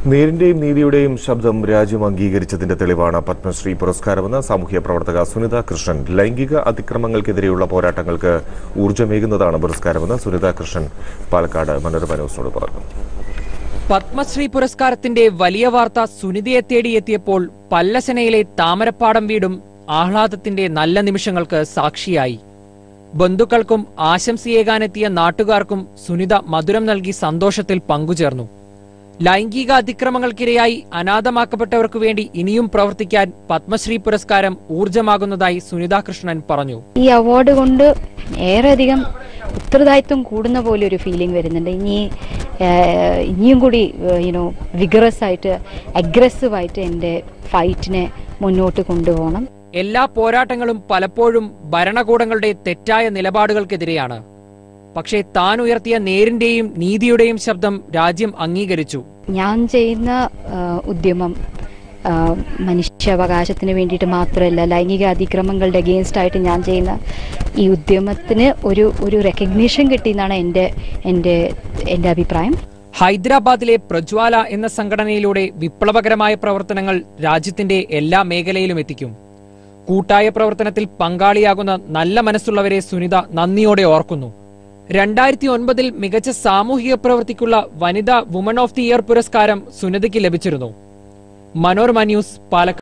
നേരിന്റെയും നീതിയുടെയും ശബ്ദം രാജ്യം അംഗീകരിച്ചതിന്റെ തെളിവാണ് പത്മശ്രീ പുരസ്കാരമെന്ന് സാമൂഹ്യ പ്രവർത്തക സുനിത കൃഷ്ണൻ ലൈംഗിക അതിക്രമങ്ങൾക്കെതിരെയുള്ള പോരാട്ടങ്ങൾക്ക് ഊർജ്ജമേകുന്നതാണ് പുരസ്കാരമെന്ന് സുനിത കൃഷ്ണൻ പാലക്കാട് മനോരമ ന്യൂസിനോട് പറഞ്ഞു പത്മശ്രീ പുരസ്കാരത്തിന്റെ വലിയ വാർത്ത സുനിതയെ തേടിയെത്തിയപ്പോൾ പല്ലശനയിലെ താമരപ്പാടം വീടും ആഹ്ലാദത്തിന്റെ നല്ല നിമിഷങ്ങൾക്ക് സാക്ഷിയായി ബന്ധുക്കൾക്കും ആശംസയേകാനെത്തിയ നാട്ടുകാർക്കും സുനിത മധുരം നൽകി സന്തോഷത്തിൽ പങ്കുചേർന്നു ലൈംഗിക അതിക്രമങ്ങൾക്കിരയായി അനാഥമാക്കപ്പെട്ടവർക്കു വേണ്ടി ഇനിയും പ്രവർത്തിക്കാൻ പത്മശ്രീ പുരസ്കാരം ഊർജമാകുന്നതായി സുനിതാ കൃഷ്ണൻ പറഞ്ഞു ഈ അവാർഡ് കൊണ്ട് ഏറെയധികം ഉത്തരദായിത്വം കൂടുന്ന പോലെ ഒരു ഫീലിംഗ് വരുന്നുണ്ട് ഇനി ഏഹ്, ഇനിയും കൂടി യുനോ വിഗറസ് ആയിട്ട് അഗ്രസീവ് ആയിട്ട് എൻ്റെ ഫൈറ്റിനെ മുന്നോട്ട് കൊണ്ടുപോകണം എല്ലാ പോരാട്ടങ്ങളും പലപ്പോഴും ഭരണകൂടങ്ങളുടെ തെറ്റായ നിലപാടുകൾക്കെതിരെയാണ് പക്ഷേ താൻ ഉയർത്തിയ നേരിന്റെയും നീതിയുടെയും ശബ്ദം രാജ്യം അംഗീകരിച്ചു ഞാൻ ചെയ്യുന്ന ആ, ഉദ്യമം ആ, മനുഷ്യാവകാശത്തിന് വേണ്ടിയിട്ട് മാത്രമല്ല ലൈംഗിക അതിക്രമങ്ങളുടെ അഗെയിൻസ്റ്റ് ആയിട്ട് ഞാൻ ചെയ്യുന്ന ഈ ഉദ്യമത്തിന് ഒരു ഒരു റെക്കഗ്നീഷൻ കിട്ടിയെന്നാണ് എൻ്റെ എൻ്റെ എൻ്റെ അഭിപ്രായം ഹൈദരാബാദിലെ പ്രജ്വാല എന്ന സംഘടനയിലൂടെ വിപ്ലവകരമായ പ്രവർത്തനങ്ങൾ രാജ്യത്തിന്റെ എല്ലാ മേഖലയിലും എത്തിക്കും കൂട്ടായ പ്രവർത്തനത്തിൽ പങ്കാളിയാകുന്ന നല്ല മനസ്സുള്ളവരെ സുനിത നന്ദിയോടെ ഓർക്കുന്നു രണ്ടായിരത്തി ഒൻപതിൽ മികച്ച സാമൂഹിക പ്രവൃത്തിക്കുള്ള വനിതാ വുമൺ ഓഫ് ദി ഇയർ പുരസ്കാരം സുനിതയ്ക്ക് ലഭിച്ചിരുന്നു മനോരമ ന്യൂസ് പാലക്കാട്